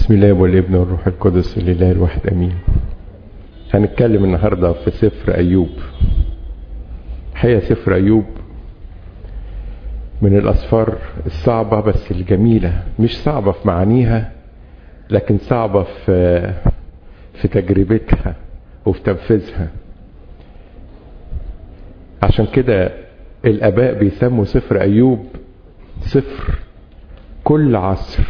بسم الله والابن والروح القدس لله الواحد امين هنتكلم النهارده في سفر ايوب حقيقه سفر ايوب من الاسفار الصعبه بس الجميله مش صعبه في معانيها لكن صعبه في في تجربتها وفي تنفيذها عشان كده الاباء بيسموا سفر ايوب سفر كل عصر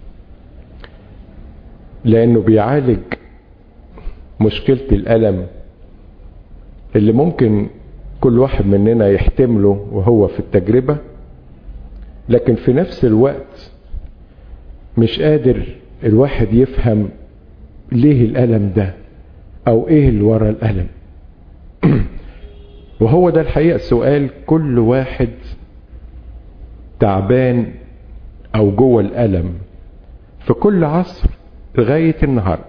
لانه بيعالج مشكلة الألم اللي ممكن كل واحد مننا يحتمله وهو في التجربة لكن في نفس الوقت مش قادر الواحد يفهم ليه الألم ده أو إيه اللي ورا الألم وهو ده الحقيقة السؤال كل واحد تعبان أو جوه الألم في كل عصر لغاية النهاردة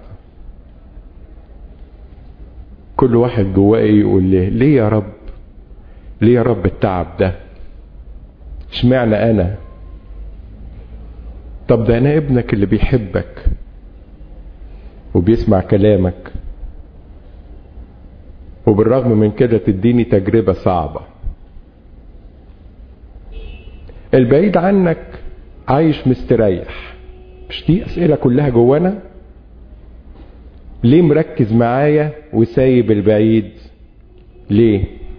كل واحد جواه يقول ليه ليه يا رب ليه يا رب التعب ده اشمعنى انا طب ده انا ابنك اللي بيحبك وبيسمع كلامك وبالرغم من كده تديني تجربة صعبة البعيد عنك عايش مستريح مش دي اسئلة كلها جوانا ليه مركز معايا وسايب البعيد ليه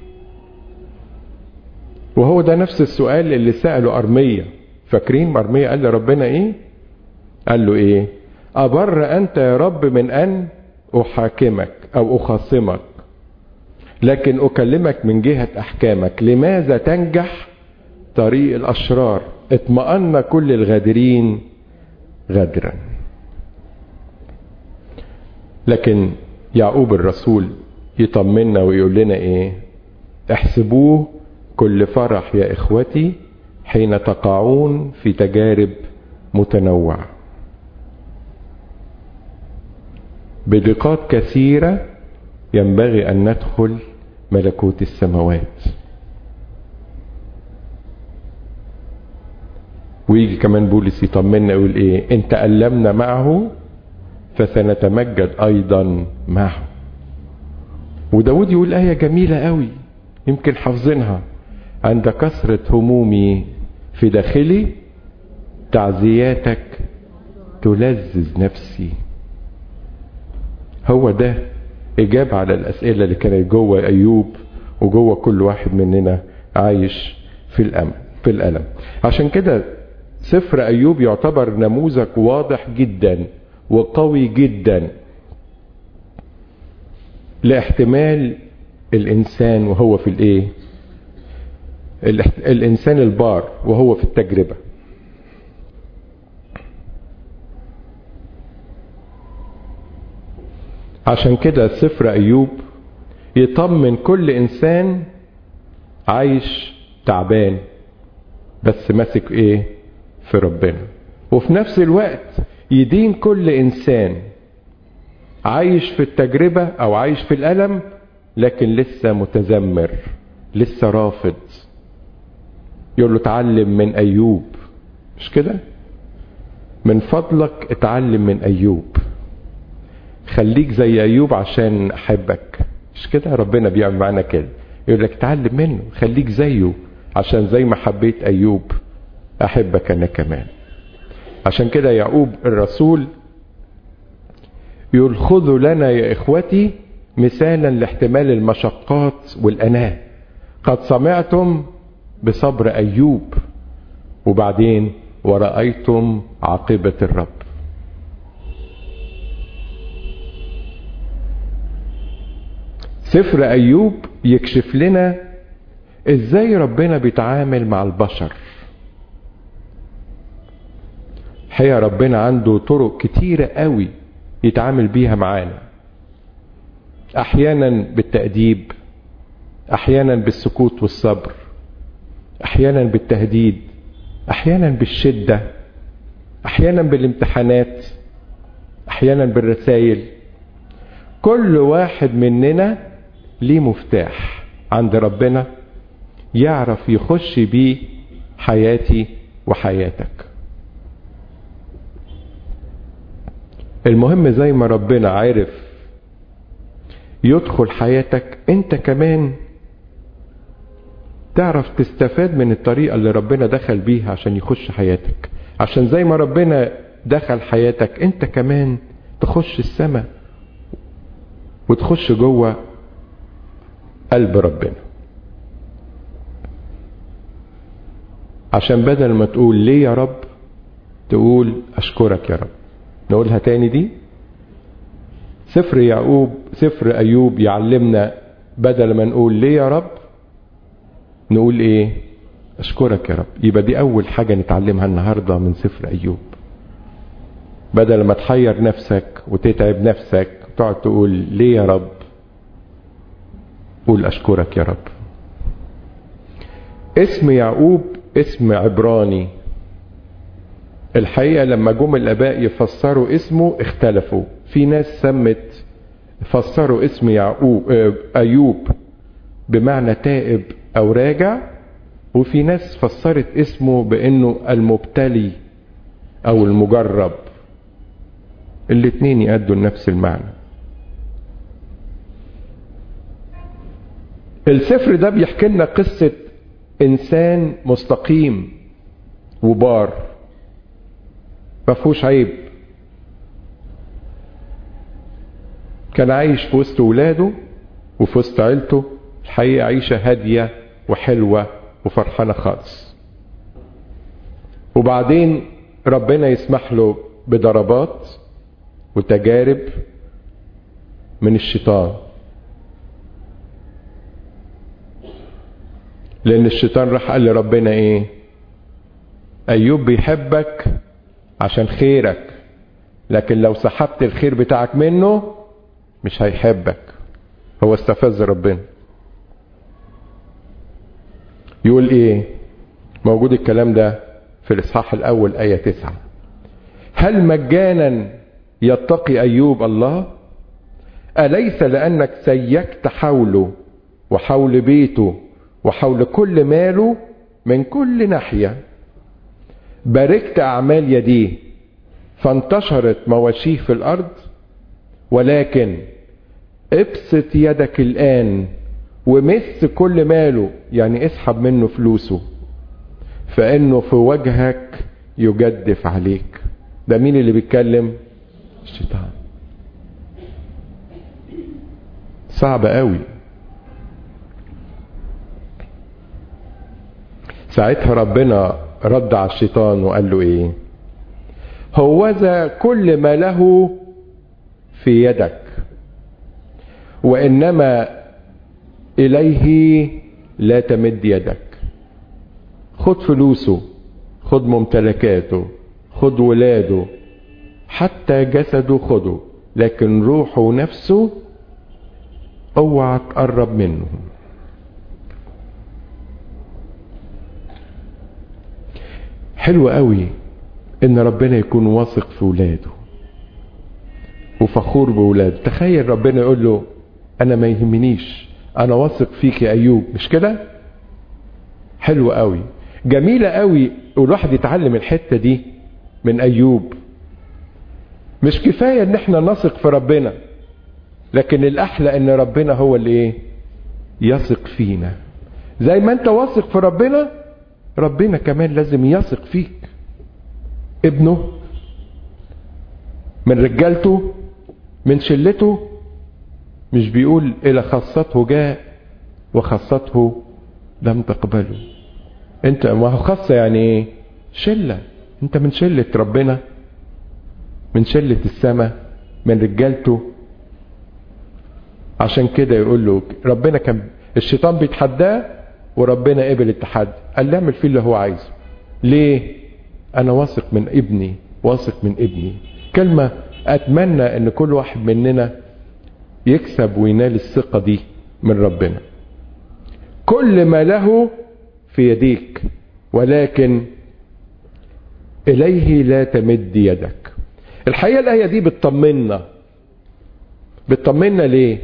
وهو ده نفس السؤال اللي سأله أرمية فاكرين أرمية قال لربنا ايه قال له ايه أبر أنت يا رب من أن أحاكمك أو أخاصمك لكن أكلمك من جهة أحكامك لماذا تنجح طريق الأشرار اطمأن كل الغادرين غدرا لكن يعقوب الرسول يطمنا ويقول لنا ايه احسبوه كل فرح يا اخوتي حين تقعون في تجارب متنوعه بدقات كثيره ينبغي ان ندخل ملكوت السماوات ويجي كمان بولس يطمنا يقول ايه ان تألمنا معه فسنتمجد ايضا معه وداود يقول آية جميلة قوي يمكن حافظينها عند كثرة همومي في داخلي تعزياتك تلذذ نفسي هو ده إجابة على الأسئلة اللي كانت جوه أيوب وجوه كل واحد مننا عايش في الأمل في الألم عشان كده سفر أيوب يعتبر نموذج واضح جدا وقوي جدا لاحتمال الانسان وهو في الايه الانسان البار وهو في التجربه عشان كده سفر ايوب يطمن كل انسان عايش تعبان بس ماسك ايه في ربنا وفي نفس الوقت يدين كل انسان عايش في التجربة او عايش في الالم لكن لسه متذمر لسه رافض يقول له اتعلم من ايوب مش كده من فضلك اتعلم من ايوب خليك زي ايوب عشان احبك مش كده ربنا بيعمل معانا كده يقول لك اتعلم منه خليك زيه عشان زي ما حبيت ايوب احبك انا كمان عشان كده يعقوب الرسول يقول خذوا لنا يا اخوتي مثالا لاحتمال المشقات والاناه قد سمعتم بصبر ايوب وبعدين ورأيتم عاقبة الرب سفر ايوب يكشف لنا ازاي ربنا بيتعامل مع البشر حقيقة ربنا عنده طرق كتيرة قوي يتعامل بيها معانا احيانا بالتأديب احيانا بالسكوت والصبر احيانا بالتهديد احيانا بالشدة احيانا بالامتحانات احيانا بالرسائل كل واحد مننا ليه مفتاح عند ربنا يعرف يخش بيه حياتي وحياتك المهم زي ما ربنا عرف يدخل حياتك انت كمان تعرف تستفاد من الطريقة اللي ربنا دخل بيها عشان يخش حياتك عشان زي ما ربنا دخل حياتك انت كمان تخش السماء وتخش جوه قلب ربنا عشان بدل ما تقول ليه يا رب تقول اشكرك يا رب نقولها تاني دي سفر يعقوب سفر ايوب يعلمنا بدل ما نقول ليه يا رب نقول ايه اشكرك يا رب يبقى دي اول حاجة نتعلمها النهاردة من سفر ايوب بدل ما تحير نفسك وتتعب نفسك تقعد تقول ليه يا رب قول اشكرك يا رب اسم يعقوب اسم عبراني الحقيقة لما جم الاباء يفسروا اسمه اختلفوا في ناس سمت فسروا اسم يعقوب ايوب بمعنى تائب او راجع وفي ناس فسرت اسمه بانه المبتلي او المجرب الاتنين يأدوا لنفس المعنى السفر ده بيحكي لنا قصة انسان مستقيم وبار ما فيهوش عيب كان عايش في وسط ولاده وفي وسط عيلته الحقيقة عيشة هادية وحلوة وفرحانة خالص وبعدين ربنا يسمح له بضربات وتجارب من الشيطان لان الشيطان راح قال لربنا ايه ايوب بيحبك عشان خيرك لكن لو سحبت الخير بتاعك منه مش هيحبك هو استفز ربنا يقول ايه موجود الكلام ده في الاصحاح الاول ايه تسعة هل مجانا يتقي ايوب الله اليس لانك سيكت حوله وحول بيته وحول كل ماله من كل ناحية باركت اعمال يديه فانتشرت مواشيه في الارض ولكن ابسط يدك الان ومس كل ماله يعني اسحب منه فلوسه فانه في وجهك يجدف عليك ده مين اللي بيتكلم الشيطان صعب قوي ساعتها ربنا رد على الشيطان وقال له ايه هوذا كل ما له في يدك وانما اليه لا تمد يدك خد فلوسه خد ممتلكاته خد ولاده حتى جسده خده لكن روحه ونفسه اوعى تقرب منه حلو قوي ان ربنا يكون واثق في ولاده وفخور بولاده تخيل ربنا يقول له انا ما يهمنيش انا واثق فيك يا ايوب مش كده حلو قوي جميلة قوي والواحد يتعلم الحتة دي من ايوب مش كفاية ان احنا نثق في ربنا لكن الاحلى ان ربنا هو اللي ايه يثق فينا زي ما انت واثق في ربنا ربنا كمان لازم يثق فيك ابنه من رجالته من شلته مش بيقول الى خاصته جاء وخاصته لم تقبله انت ما هو خاصة يعني ايه شلة انت من شلة ربنا من شلة السماء من رجالته عشان كده يقول له ربنا كان الشيطان بيتحداه وربنا قبل التحدي قال له اعمل فيه اللي هو عايزه ليه انا واثق من ابني واثق من ابني كلمة اتمنى ان كل واحد مننا يكسب وينال الثقة دي من ربنا كل ما له في يديك ولكن إليه لا تمد يدك الحقيقة الآية دي بتطمنا بتطمنا ليه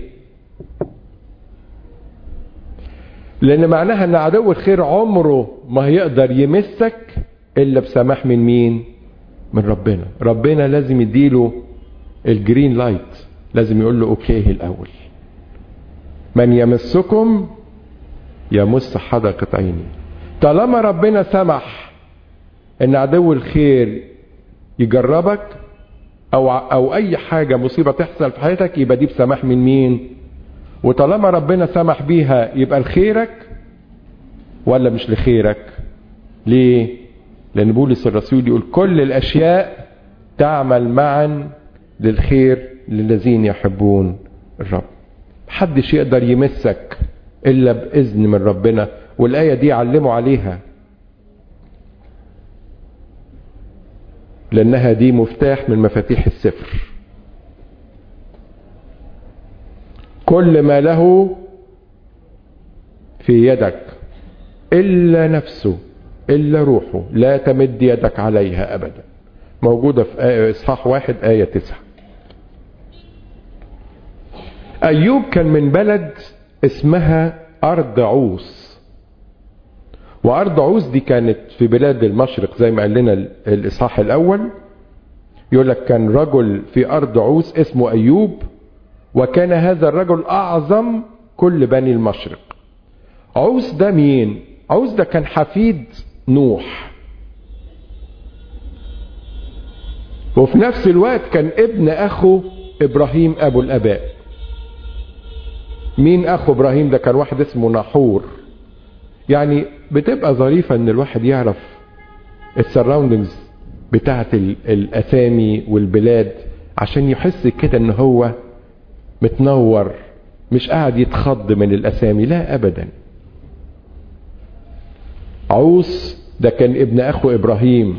لأن معناها أن عدو الخير عمره ما هيقدر يمسك إلا بسماح من مين من ربنا ربنا لازم يديله الجرين لايت لازم يقول له اوكي الاول من يمسكم يمس حدقة عيني طالما ربنا سمح ان عدو الخير يجربك او او اي حاجة مصيبة تحصل في حياتك يبقى دي بسماح من مين وطالما ربنا سمح بيها يبقى لخيرك ولا مش لخيرك ليه لان بولس الرسول يقول كل الاشياء تعمل معا للخير للذين يحبون الرب محدش يقدر يمسك الا باذن من ربنا والايه دي علموا عليها لانها دي مفتاح من مفاتيح السفر كل ما له في يدك الا نفسه الا روحه لا تمد يدك عليها ابدا موجودة في اصحاح واحد آية تسعة ايوب كان من بلد اسمها ارض عوس وارض عوس دي كانت في بلاد المشرق زي ما قال لنا الاصحاح الاول يقول لك كان رجل في ارض عوس اسمه ايوب وكان هذا الرجل اعظم كل بني المشرق عوس ده مين عوس ده كان حفيد نوح وفي نفس الوقت كان ابن اخو ابراهيم ابو الاباء مين اخو ابراهيم ده كان واحد اسمه ناحور يعني بتبقى ظريفة ان الواحد يعرف السراوندنجز بتاعة الاسامي والبلاد عشان يحس كده ان هو متنور مش قاعد يتخض من الاسامي لا ابدا عوس ده كان ابن اخو ابراهيم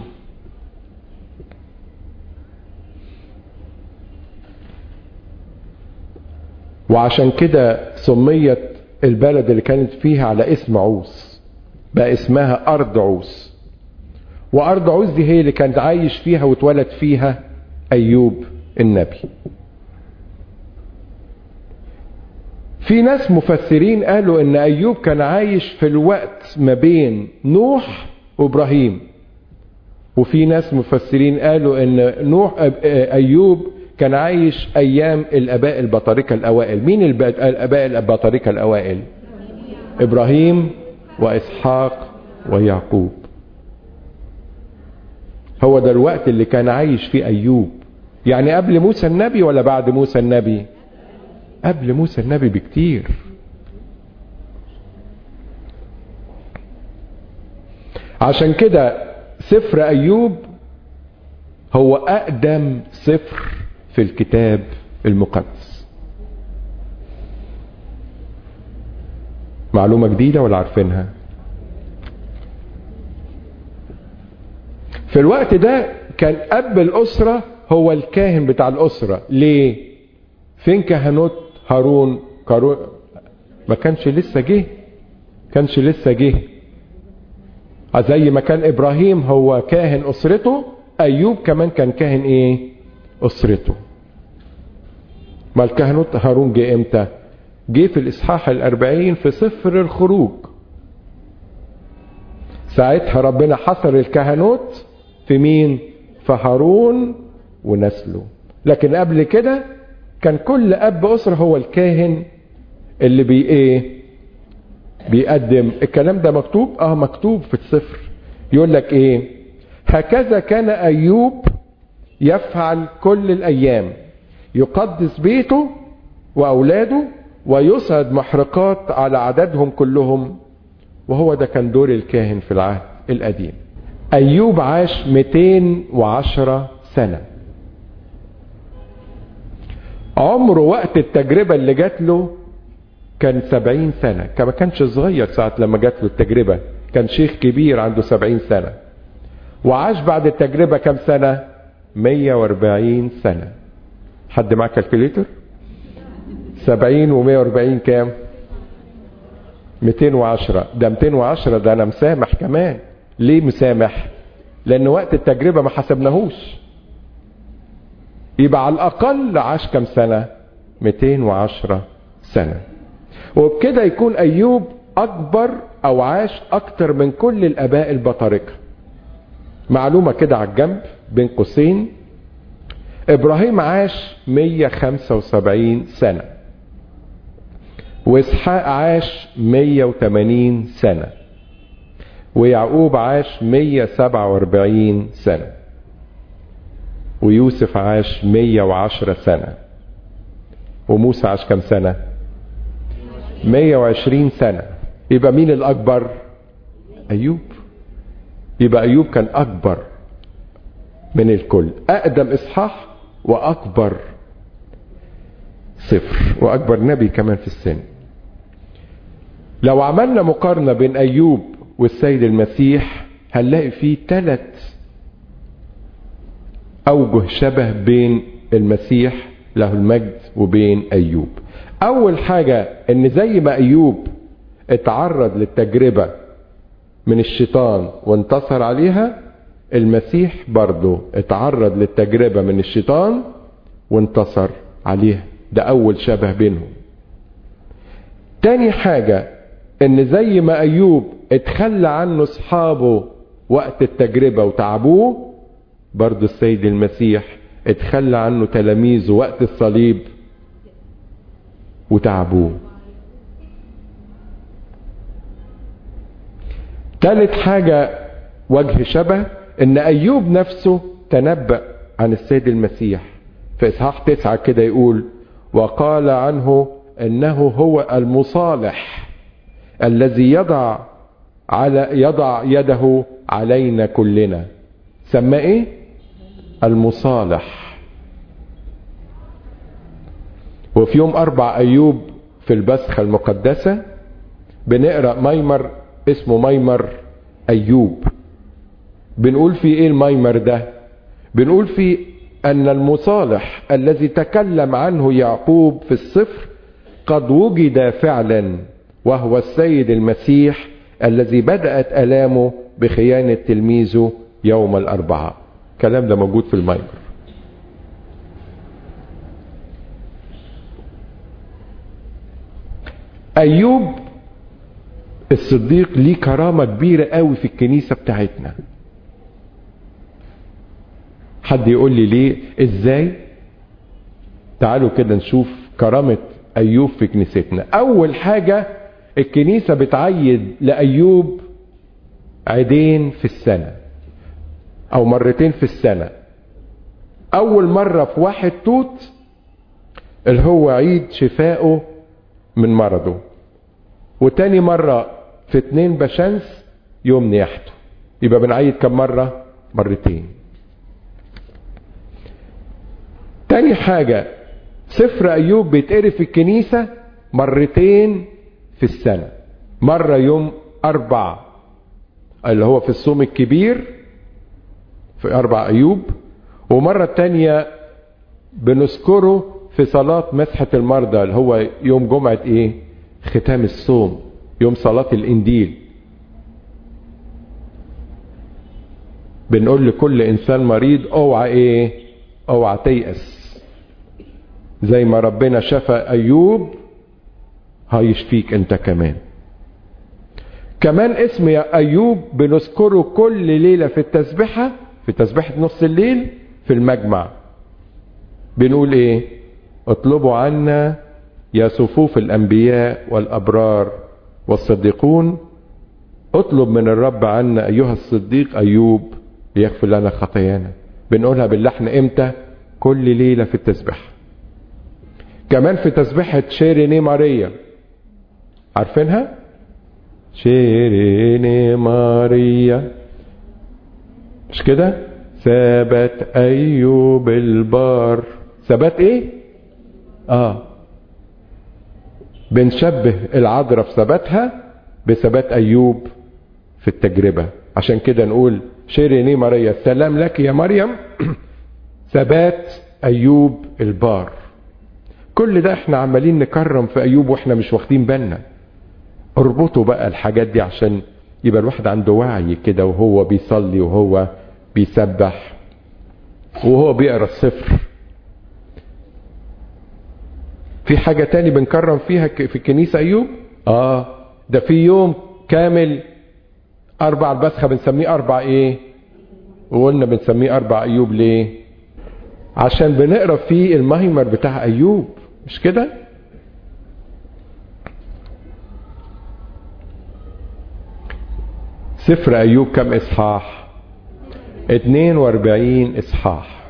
وعشان كده سميت البلد اللي كانت فيها على اسم عوس بقى اسمها ارض عوس وارض عوس دي هي اللي كان عايش فيها واتولد فيها ايوب النبي في ناس مفسرين قالوا ان ايوب كان عايش في الوقت ما بين نوح وابراهيم وفي ناس مفسرين قالوا ان نوح ايوب كان عايش ايام الاباء البطاركه الاوائل مين الاباء البطاركه الاوائل ابراهيم واسحاق ويعقوب هو ده الوقت اللي كان عايش فيه ايوب يعني قبل موسى النبي ولا بعد موسى النبي قبل موسى النبي بكتير عشان كده سفر ايوب هو اقدم سفر في الكتاب المقدس معلومة جديدة ولا عارفينها في الوقت ده كان اب الاسرة هو الكاهن بتاع الاسرة ليه فين كهنوت هارون كارون ما كانش لسه جه كانش لسه جه زي ما كان ابراهيم هو كاهن اسرته ايوب كمان كان كاهن ايه اسرته ما الكهنوت هارون جه امتى جه في الاصحاح الاربعين في سفر الخروج ساعتها ربنا حصر الكهنوت في مين في هارون ونسله لكن قبل كده كان كل اب اسره هو الكاهن اللي بي ايه بيقدم الكلام ده مكتوب اه مكتوب في السفر يقول لك ايه هكذا كان ايوب يفعل كل الايام يقدس بيته واولاده ويسعد محرقات على عددهم كلهم وهو ده كان دور الكاهن في العهد القديم ايوب عاش 210 سنه عمره وقت التجربة اللي جات له كان سبعين سنة ما كانش صغير ساعة لما جات له التجربة كان شيخ كبير عنده سبعين سنة وعاش بعد التجربة كم سنة مية واربعين سنة حد معاه كالكوليتر سبعين ومية واربعين كام ميتين وعشرة ده ميتين وعشرة ده انا مسامح كمان ليه مسامح لان وقت التجربة ما حسبناهوش يبقى على الأقل عاش كم سنة 210 سنة وبكده يكون أيوب أكبر أو عاش أكتر من كل الآباء البطاركة معلومة كده على الجنب بين قوسين ابراهيم عاش 175 سنة واسحاق عاش 180 سنة ويعقوب عاش 147 سنة ويوسف عاش 110 سنة وموسى عاش كم سنة 120 سنة يبقى مين الأكبر أيوب يبقى أيوب كان أكبر من الكل أقدم إصحاح وأكبر صفر وأكبر نبي كمان في السن لو عملنا مقارنة بين أيوب والسيد المسيح هنلاقي فيه ثلاث أوجه شبه بين المسيح له المجد وبين أيوب أول حاجة إن زي ما أيوب اتعرض للتجربة من الشيطان وانتصر عليها المسيح برضه اتعرض للتجربة من الشيطان وانتصر عليها ده أول شبه بينهم تاني حاجة إن زي ما أيوب اتخلى عنه أصحابه وقت التجربة وتعبوه برضه السيد المسيح اتخلى عنه تلاميذه وقت الصليب وتعبوه تالت حاجة وجه شبه ان ايوب نفسه تنبأ عن السيد المسيح في اصحاح تسعة كده يقول وقال عنه انه هو المصالح الذي يضع على يضع يده علينا كلنا سماه ايه المصالح وفي يوم اربع ايوب في البسخة المقدسة بنقرأ ميمر اسمه ميمر ايوب بنقول في ايه الميمر ده بنقول في ان المصالح الذي تكلم عنه يعقوب في الصفر قد وجد فعلا وهو السيد المسيح الذي بدأت ألامه بخيانة تلميذه يوم الأربعاء الكلام ده موجود في الميمر أيوب الصديق ليه كرامة كبيرة قوي في الكنيسة بتاعتنا حد يقول لي ليه ازاي تعالوا كده نشوف كرامة ايوب في كنيستنا اول حاجة الكنيسة بتعيد لايوب عيدين في السنة او مرتين في السنة اول مرة في واحد توت اللي هو عيد شفائه من مرضه وتاني مرة في اتنين بشمس يوم نياحته يبقى بنعيد كم مرة مرتين تاني حاجة سفر أيوب بيتقري في الكنيسة مرتين في السنة مرة يوم أربع اللي هو في الصوم الكبير في أربع أيوب ومرة تانية بنذكره في صلاة مسحة المرضى اللي هو يوم جمعة إيه؟ ختام الصوم يوم صلاة الإنجيل بنقول لكل إنسان مريض أوعى إيه؟ أوعى تيأس زي ما ربنا شفى ايوب هيشفيك انت كمان كمان اسم يا ايوب بنذكره كل ليله في التسبيحه في تسبيحه نص الليل في المجمع بنقول ايه اطلبوا عنا يا صفوف الانبياء والابرار والصديقون اطلب من الرب عنا ايها الصديق ايوب ليغفر لنا خطايانا بنقولها باللحن امتى كل ليله في التسبيحه كمان في تسبيحة شيريني ماريا عارفينها شيريني ماريا مش كده ثبت ايوب البار ثبات ايه اه بنشبه العذراء في ثباتها بثبات ايوب في التجربة عشان كده نقول شيريني ماريا السلام لك يا مريم ثبات ايوب البار كل ده احنا عمالين نكرم في ايوب واحنا مش واخدين بالنا اربطوا بقى الحاجات دي عشان يبقى الواحد عنده وعي كده وهو بيصلي وهو بيسبح وهو بيقرا السفر في حاجة تاني بنكرم فيها في الكنيسة أيوب؟ آه ده في يوم كامل أربع البسخة بنسميه أربع إيه؟ وقلنا بنسميه أربع أيوب ليه؟ عشان بنقرا فيه المهمر بتاع ايوب مش كده سفر ايوب كم اصحاح 42 اصحاح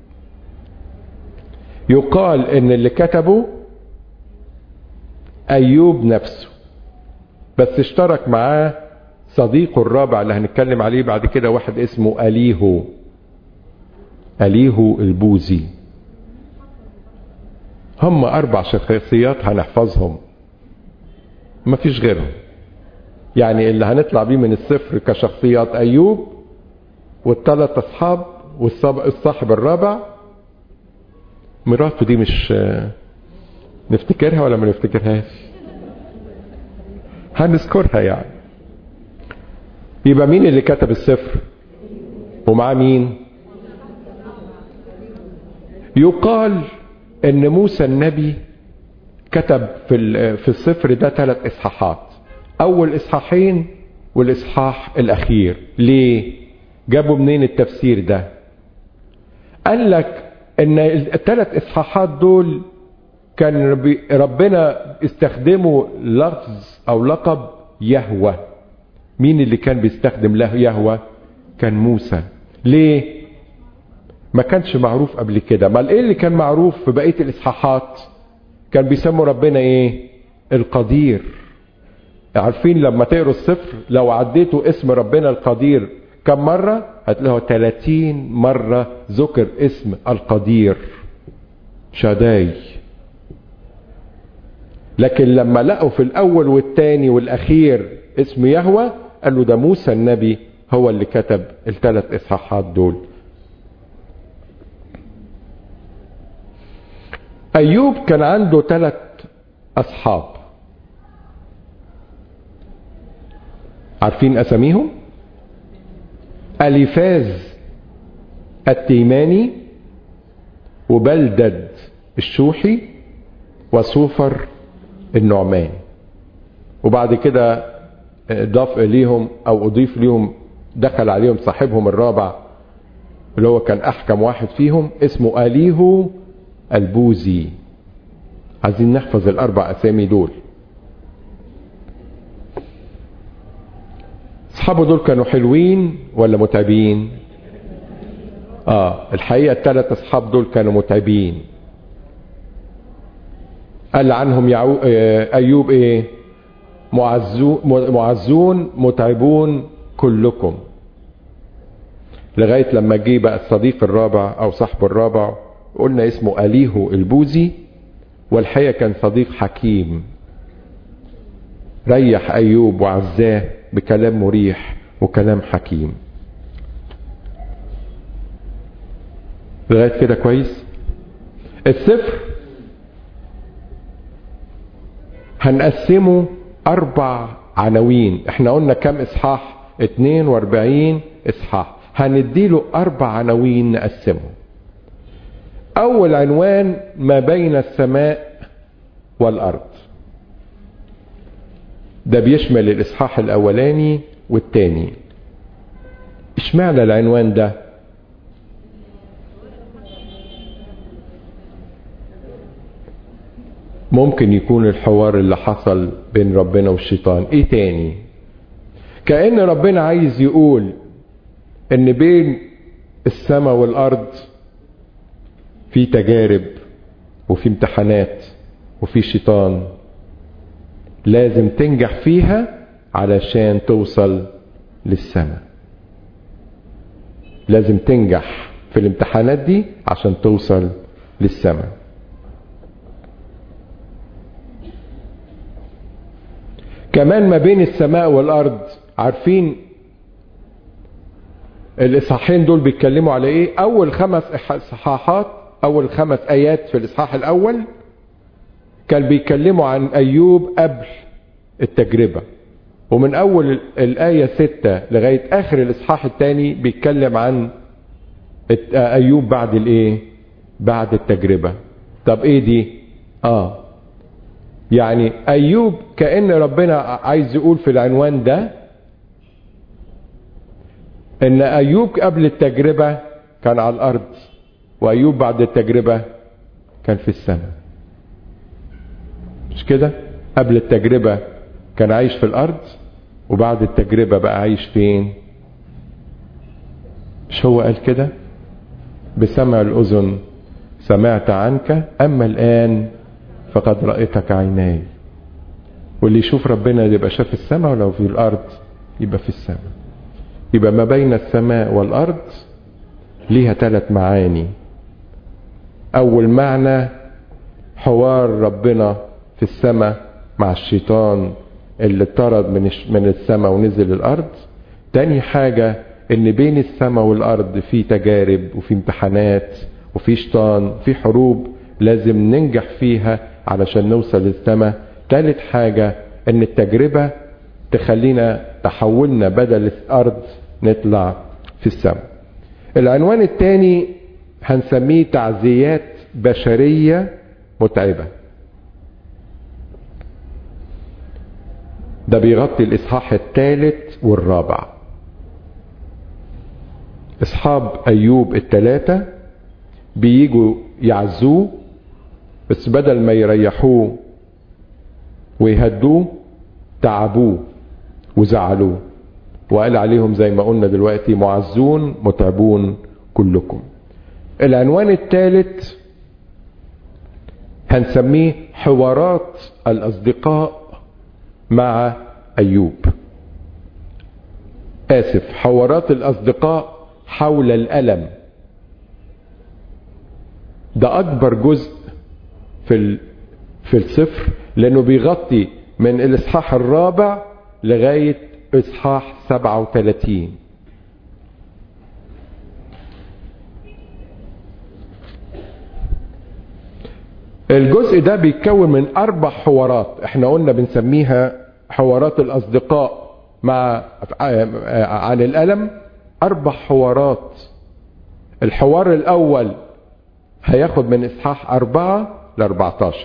يقال ان اللي كتبه ايوب نفسه بس اشترك معاه صديقه الرابع اللي هنتكلم عليه بعد كده واحد اسمه اليهو اليهو البوزي هم اربع شخصيات هنحفظهم مفيش غيرهم يعني اللي هنطلع بيه من الصفر كشخصيات ايوب والثلاث اصحاب والصاحب الرابع مراته دي مش نفتكرها ولا ما نفتكرهاش هنذكرها يعني يبقى مين اللي كتب السفر ومعاه مين يقال ان موسى النبي كتب في في السفر ده ثلاث اصحاحات اول اصحاحين والاصحاح الاخير ليه جابوا منين التفسير ده قال لك ان الثلاث اصحاحات دول كان ربنا استخدموا لفظ او لقب يهوه مين اللي كان بيستخدم له يهوه كان موسى ليه ما كانش معروف قبل كده ما ايه اللي كان معروف في بقيه الاصحاحات كان بيسموا ربنا ايه القدير عارفين لما تقروا الصفر لو عديتوا اسم ربنا القدير كم مرة هتلاقوا 30 مرة ذكر اسم القدير شداي لكن لما لقوا في الاول والثاني والاخير اسم يهوى قال له ده موسى النبي هو اللي كتب الثلاث اصحاحات دول ايوب كان عنده ثلاث اصحاب عارفين اساميهم اليفاز التيماني وبلدد الشوحي وصوفر النعمان وبعد كده اضاف اليهم او اضيف ليهم دخل عليهم صاحبهم الرابع اللي هو كان احكم واحد فيهم اسمه اليهو البوزي عايزين نحفظ الاربع اسامي دول اصحابه دول كانوا حلوين ولا متعبين اه الحقيقه الثلاث اصحاب دول كانوا متعبين قال عنهم يعو... ايوب ايه معزو... معزون متعبون كلكم لغايه لما جه بقى الصديق الرابع او صاحبه الرابع قلنا اسمه اليهو البوزي والحقيقه كان صديق حكيم ريح ايوب وعزاه بكلام مريح وكلام حكيم لغايه كده كويس السفر هنقسمه اربع عناوين احنا قلنا كم اصحاح 42 اصحاح هنديله اربع عناوين نقسمه اول عنوان ما بين السماء والارض ده بيشمل الاصحاح الاولاني والتاني اشمعنى العنوان ده ممكن يكون الحوار اللي حصل بين ربنا والشيطان ايه تاني كأن ربنا عايز يقول ان بين السماء والارض في تجارب وفي امتحانات وفي شيطان لازم تنجح فيها علشان توصل للسماء لازم تنجح في الامتحانات دي عشان توصل للسماء كمان ما بين السماء والارض عارفين الاصحاحين دول بيتكلموا على ايه اول خمس اصحاحات اول خمس ايات في الاصحاح الاول كان بيتكلموا عن ايوب قبل التجربه ومن اول الايه ستة لغايه اخر الاصحاح الثاني بيتكلم عن ايوب بعد الايه بعد التجربه طب ايه دي اه يعني ايوب كان ربنا عايز يقول في العنوان ده ان ايوب قبل التجربه كان على الارض وأيوب بعد التجربة كان في السماء مش كده قبل التجربة كان عايش في الأرض وبعد التجربة بقى عايش فين مش هو قال كده بسمع الأذن سمعت عنك أما الآن فقد رأيتك عيناي واللي يشوف ربنا يبقى شاف السماء ولو في الأرض يبقى في السماء يبقى ما بين السماء والأرض ليها ثلاث معاني أول معنى حوار ربنا في السماء مع الشيطان اللي اطرد من من السماء ونزل الأرض تاني حاجة إن بين السماء والأرض في تجارب وفي امتحانات وفي شيطان وفي حروب لازم ننجح فيها علشان نوصل للسماء تالت حاجة إن التجربة تخلينا تحولنا بدل الأرض نطلع في السماء العنوان الثاني هنسميه تعزيات بشرية متعبة ده بيغطي الإصحاح الثالث والرابع أصحاب أيوب الثلاثة بيجوا يعزوه بس بدل ما يريحوه ويهدوه تعبوه وزعلوه وقال عليهم زي ما قلنا دلوقتي معزون متعبون كلكم العنوان الثالث هنسميه حوارات الأصدقاء مع أيوب آسف حوارات الأصدقاء حول الألم ده أكبر جزء في في الصفر لأنه بيغطي من الإصحاح الرابع لغاية إصحاح 37 الجزء ده بيتكون من أربع حوارات احنا قلنا بنسميها حوارات الأصدقاء مع عن الألم أربع حوارات الحوار الأول هياخد من إصحاح أربعة لأربعتاشر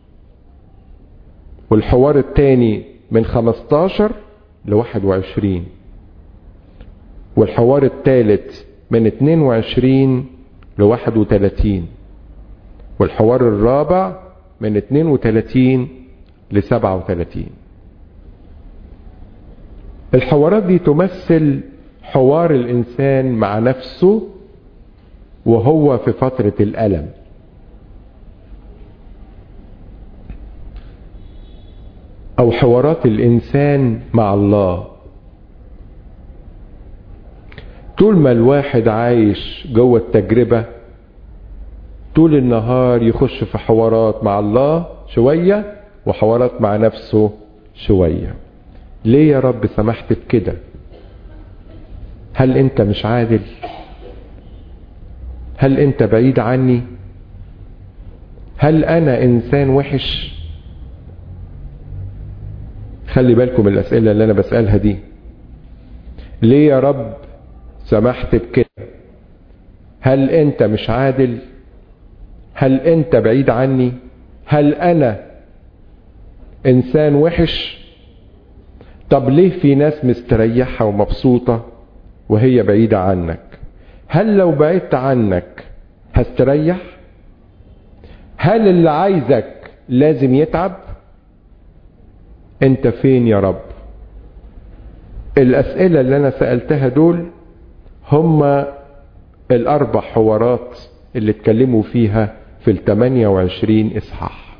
والحوار الثاني من خمستاشر لواحد وعشرين والحوار الثالث من اتنين وعشرين لواحد وتلاتين والحوار الرابع من اتنين وتلاتين لسبعة وتلاتين الحوارات دي تمثل حوار الإنسان مع نفسه وهو في فترة الألم أو حوارات الإنسان مع الله طول ما الواحد عايش جوه التجربة طول النهار يخش في حوارات مع الله شوية وحوارات مع نفسه شوية ليه يا رب سمحت بكده هل انت مش عادل هل انت بعيد عني هل انا انسان وحش خلي بالكم الاسئله اللي انا بسالها دي ليه يا رب سمحت بكده هل انت مش عادل هل انت بعيد عني هل انا انسان وحش طب ليه في ناس مستريحة ومبسوطة وهي بعيدة عنك هل لو بعدت عنك هستريح هل اللي عايزك لازم يتعب انت فين يا رب الاسئلة اللي انا سألتها دول هما الاربع حوارات اللي اتكلموا فيها في ال 28 اصحاح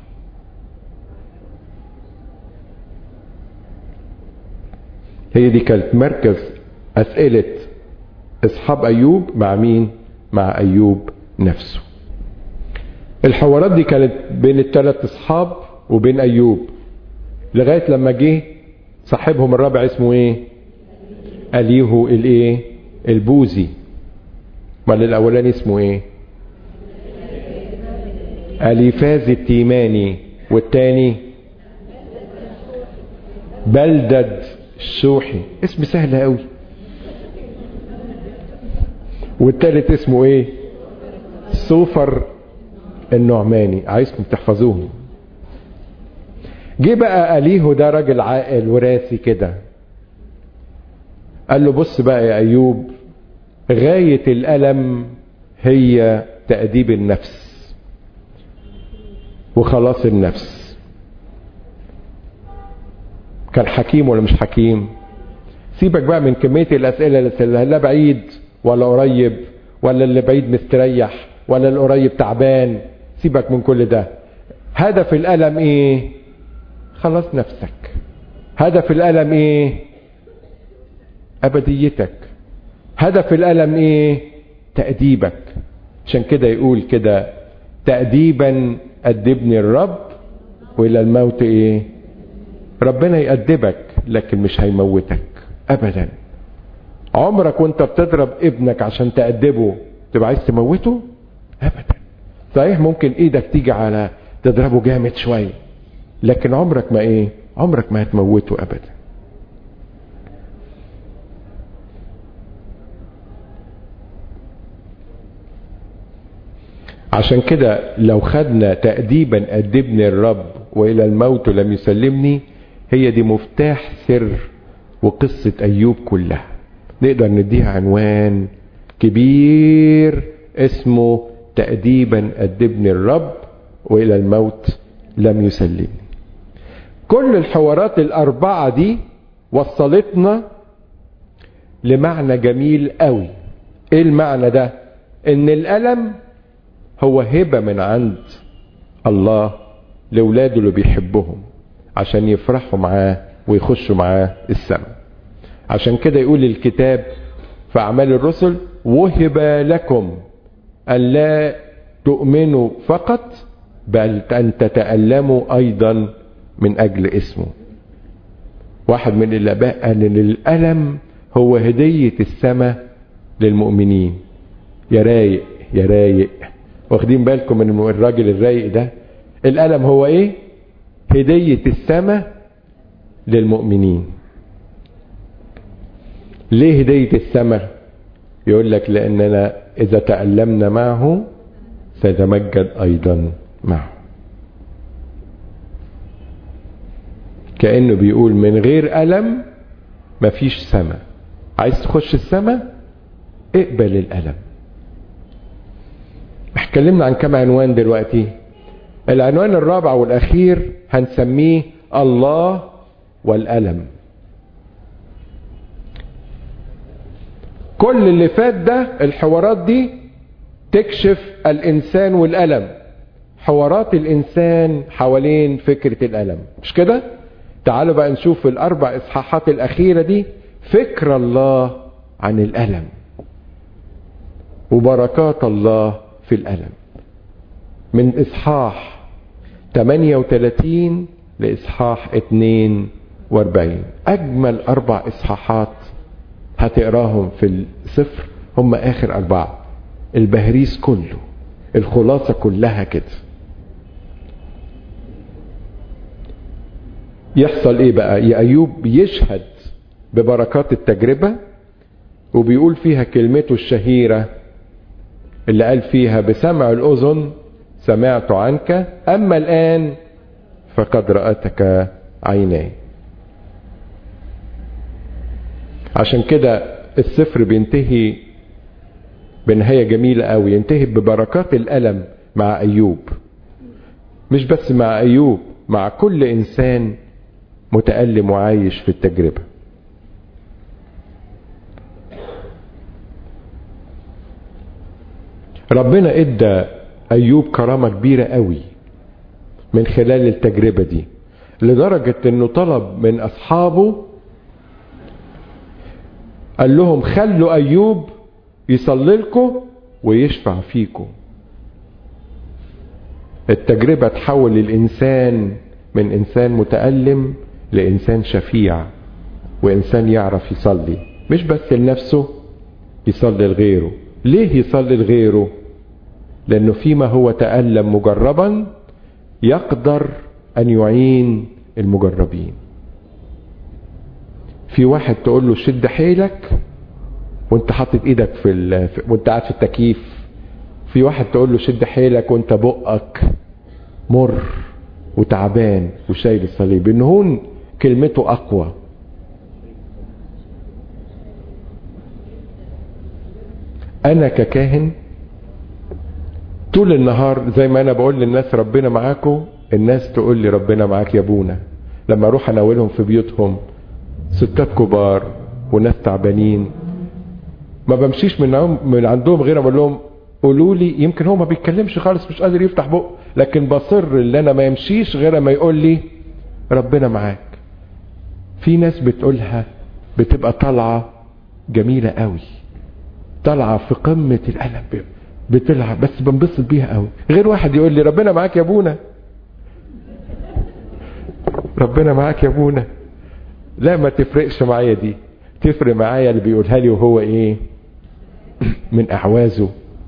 هي دي كانت مركز اسئلة اصحاب ايوب مع مين مع ايوب نفسه الحوارات دي كانت بين الثلاث اصحاب وبين ايوب لغاية لما جه صاحبهم الرابع اسمه ايه اليهو الايه البوزي امال الاولاني اسمه ايه اليفاز التيماني والتاني بلدد الشوحي اسم سهل قوي والتالت اسمه ايه سوفر النعماني عايزكم تحفظوهم جه بقى أليهو ده راجل عاقل وراسي كده قال له بص بقى يا أيوب غاية الألم هي تأديب النفس وخلاص النفس كان حكيم ولا مش حكيم سيبك بقى من كمية الأسئلة اللي لا بعيد ولا قريب ولا اللي بعيد مستريح ولا القريب تعبان سيبك من كل ده هدف الألم ايه خلاص نفسك هدف الألم ايه أبديتك هدف الألم ايه تأديبك عشان كده يقول كده تأديبا أدبني الرب وإلى الموت ايه ربنا يأدبك لكن مش هيموتك أبدا عمرك وانت بتضرب ابنك عشان تأدبه تبقى عايز تموته أبدا صحيح ممكن ايدك تيجي على تضربه جامد شوية لكن عمرك ما ايه عمرك ما هتموته ابدا عشان كده لو خدنا تأديبا أدبني الرب وإلى الموت لم يسلمني هي دي مفتاح سر وقصة أيوب كلها نقدر نديها عنوان كبير اسمه تأديبا أدبني الرب وإلى الموت لم يسلمني كل الحوارات الأربعة دي وصلتنا لمعنى جميل قوي ايه المعنى ده ان الألم هو هبة من عند الله لولاده اللي بيحبهم عشان يفرحوا معاه ويخشوا معاه السماء عشان كده يقول الكتاب في أعمال الرسل وهب لكم أن لا تؤمنوا فقط بل أن تتألموا أيضا من أجل اسمه واحد من الآباء قال إن الألم هو هدية السماء للمؤمنين يا رايق يا رايق واخدين بالكم من الراجل الرايق ده الألم هو إيه هدية السماء للمؤمنين ليه هدية السماء يقول لك لأننا إذا تألمنا معه سيتمجد أيضا معه كأنه بيقول من غير ألم مفيش سماء عايز تخش السماء اقبل الألم اتكلمنا عن كم عنوان دلوقتي العنوان الرابع والأخير هنسميه الله والألم كل اللي فات ده الحوارات دي تكشف الإنسان والألم حوارات الإنسان حوالين فكرة الألم مش كده تعالوا بقى نشوف الأربع إصحاحات الأخيرة دي فكر الله عن الألم وبركات الله في الألم من إصحاح 38 لإصحاح 42 أجمل أربع إصحاحات هتقراهم في السفر هم آخر أربعة البهريس كله الخلاصة كلها كده يحصل ايه بقى يا ايوب يشهد ببركات التجربة وبيقول فيها كلمته الشهيرة اللي قال فيها بسمع الاذن سمعت عنك اما الان فقد رأتك عيناي عشان كده السفر بينتهي بنهاية جميلة قوي ينتهي ببركات الألم مع أيوب مش بس مع أيوب مع كل إنسان متألم وعايش في التجربة ربنا ادى أيوب كرامة كبيرة قوي من خلال التجربة دي لدرجة انه طلب من اصحابه قال لهم خلوا ايوب يصلي لكم ويشفع فيكم التجربة تحول الانسان من انسان متألم لانسان شفيع وانسان يعرف يصلي مش بس لنفسه يصلي لغيره ليه يصلي لغيره لانه فيما هو تألم مجربا يقدر ان يعين المجربين في واحد تقول له شد حيلك وانت حاطط ايدك في ال... وانت قاعد في التكييف في واحد تقول له شد حيلك وانت بقك مر وتعبان وشايل الصليب ان هون كلمته اقوى انا ككاهن طول النهار زي ما انا بقول للناس ربنا معاكم الناس تقول لي ربنا معاك يا ابونا لما اروح اناولهم في بيوتهم ستات كبار وناس تعبانين ما بمشيش من من عندهم غير اقول لهم قولوا لي يمكن هو ما بيتكلمش خالص مش قادر يفتح بقه لكن بصر اللي انا ما يمشيش غير ما يقول لي ربنا معاك في ناس بتقولها بتبقى طالعه جميله قوي طالعه في قمه الالم بتلعب بس بنبسط بيها قوي غير واحد يقول لي ربنا معاك يا ابونا ربنا معاك يا ابونا لا ما تفرقش معايا دي تفرق معايا اللي بيقولها لي وهو ايه من اعوازه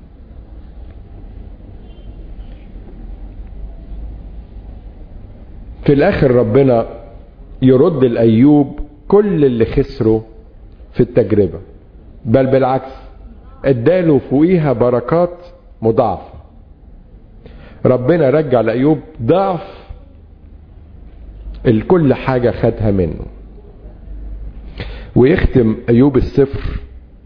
في الاخر ربنا يرد الايوب كل اللي خسره في التجربة بل بالعكس اداله فوقيها بركات مضاعفة ربنا رجع لأيوب ضعف الكل حاجة خدها منه ويختم أيوب السفر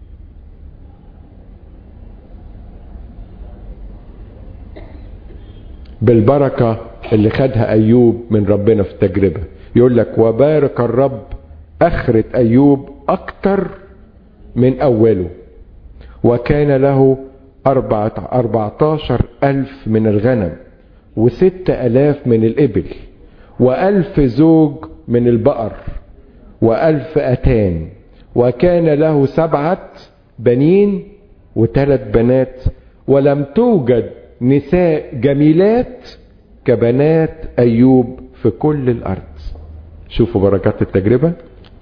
بالبركة اللي خدها أيوب من ربنا في التجربة يقول لك وبارك الرب أخرة أيوب أكتر من أوله وكان له أربعة أربعتاشر ألف من الغنم وست ألاف من الإبل وألف زوج من البقر وألف أتان وكان له سبعة بنين وثلاث بنات ولم توجد نساء جميلات كبنات أيوب في كل الأرض شوفوا بركات التجربة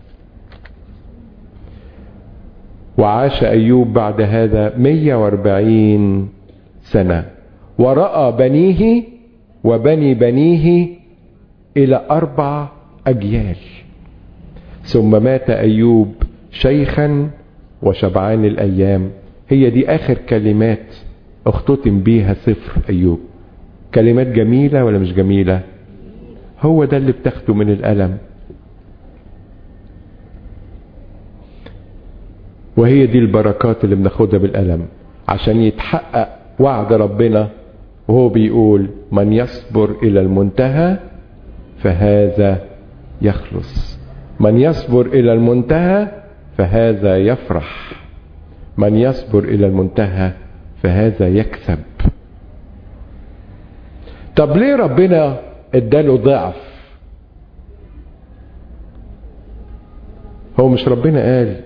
وعاش أيوب بعد هذا 140 سنة ورأى بنيه وبني بنيه إلى أربع أجيال ثم مات أيوب شيخا وشبعان الأيام هي دي آخر كلمات اختتم بيها سفر أيوب كلمات جميلة ولا مش جميلة هو ده اللي بتاخده من الألم وهي دي البركات اللي بناخدها بالألم عشان يتحقق وعد ربنا وهو بيقول من يصبر إلى المنتهى فهذا يخلص من يصبر إلى المنتهى فهذا يفرح من يصبر إلى المنتهى فهذا يكسب طب ليه ربنا اداله ضعف هو مش ربنا قال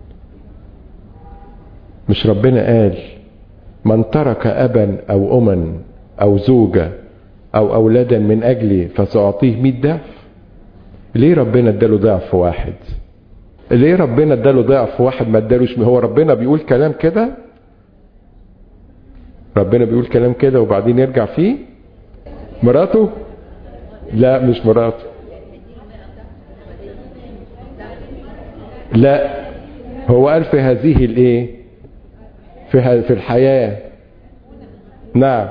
مش ربنا قال من ترك أبا أو أما أو زوجة أو أولادا من أجلي فسأعطيه مئة ضعف ليه ربنا اداله ضعف واحد ليه ربنا اداله ضعف واحد ما ادالوش هو ربنا بيقول كلام كده ربنا بيقول كلام كده وبعدين يرجع فيه مراته لا مش مراته لا هو قال في هذه الايه في في الحياه نعم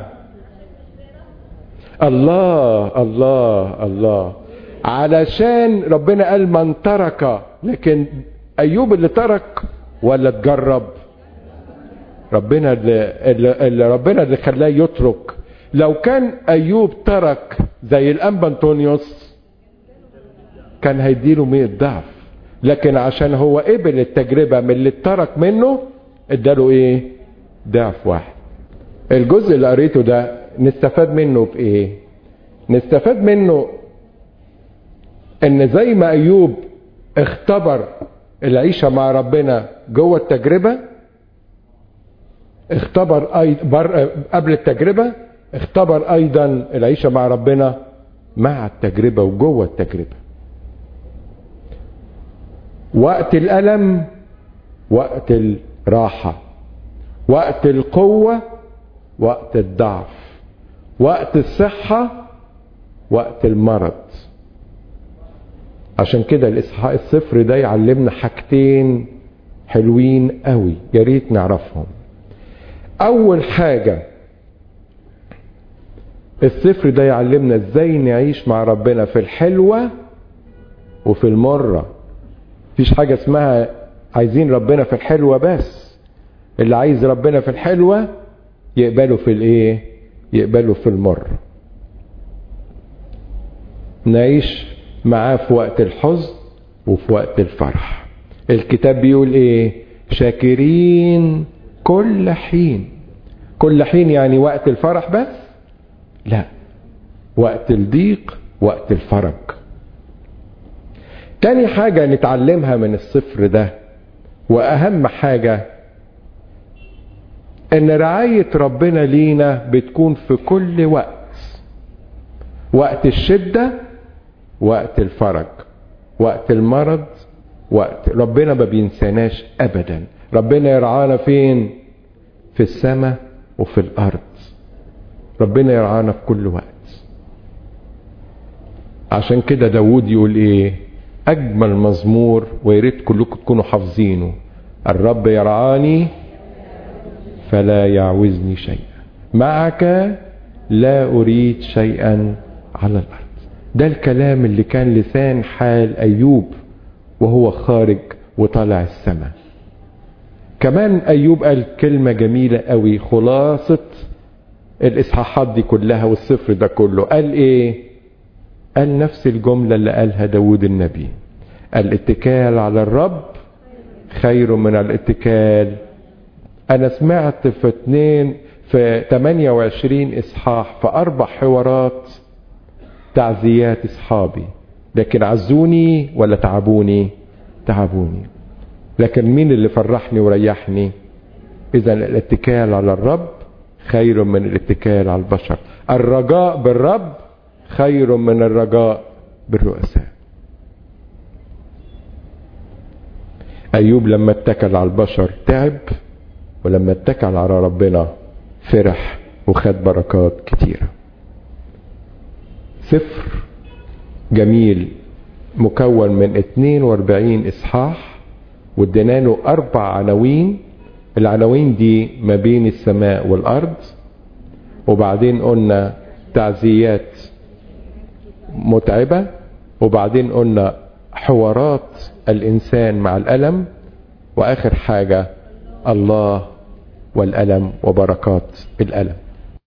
الله الله الله علشان ربنا قال من ترك لكن ايوب اللي ترك ولا اتجرب ربنا اللي, اللي ربنا اللي خلاه يترك لو كان ايوب ترك زي الانبا انطونيوس كان هيديله 100 ضعف لكن عشان هو قبل التجربه من اللي اترك منه اداله ايه ضعف واحد الجزء اللي قريته ده نستفاد منه في ايه نستفاد منه ان زي ما ايوب اختبر العيشه مع ربنا جوه التجربه اختبر أيضا قبل التجربه اختبر ايضا العيشه مع ربنا مع التجربه وجوه التجربه وقت الالم وقت الراحه وقت القوه وقت الضعف وقت الصحه وقت المرض عشان كده الاصحاء الصفر ده يعلمنا حاجتين حلوين قوي يا ريت نعرفهم اول حاجه الصفر ده يعلمنا ازاي نعيش مع ربنا في الحلوه وفي المره مفيش حاجه اسمها عايزين ربنا في الحلوه بس اللي عايز ربنا في الحلوه يقبله في الايه يقبله في المر نعيش معاه في وقت الحزن وفي وقت الفرح الكتاب بيقول ايه شاكرين كل حين كل حين يعني وقت الفرح بس لا وقت الضيق وقت الفرج تاني حاجة نتعلمها من الصفر ده وأهم حاجة إن رعاية ربنا لينا بتكون في كل وقت وقت الشدة وقت الفرج وقت المرض وقت ربنا ما بينساناش أبدا ربنا يرعانا فين في السماء وفي الأرض ربنا يرعانا في كل وقت عشان كده داود يقول ايه اجمل مزمور وياريت كلكم تكونوا حافظينه الرب يرعاني فلا يعوزني شيئا معك لا اريد شيئا على الارض ده الكلام اللي كان لسان حال ايوب وهو خارج وطالع السماء كمان ايوب قال كلمة جميلة قوي خلاصة الاصحاحات دي كلها والسفر ده كله قال ايه قال نفس الجملة اللي قالها داود النبي الاتكال على الرب خير من الاتكال انا سمعت في اتنين في 28 اصحاح في اربع حوارات تعزيات اصحابي لكن عزوني ولا تعبوني تعبوني لكن مين اللي فرحني وريحني اذا الاتكال على الرب خير من الاتكال على البشر الرجاء بالرب خير من الرجاء بالرؤساء ايوب لما اتكل على البشر تعب ولما اتكل على ربنا فرح وخد بركات كتيره سفر جميل مكون من 42 اصحاح وادينا له اربع عناوين العناوين دي ما بين السماء والارض وبعدين قلنا تعزيات متعبة وبعدين قلنا حوارات الإنسان مع الألم وآخر حاجة الله والألم وبركات الألم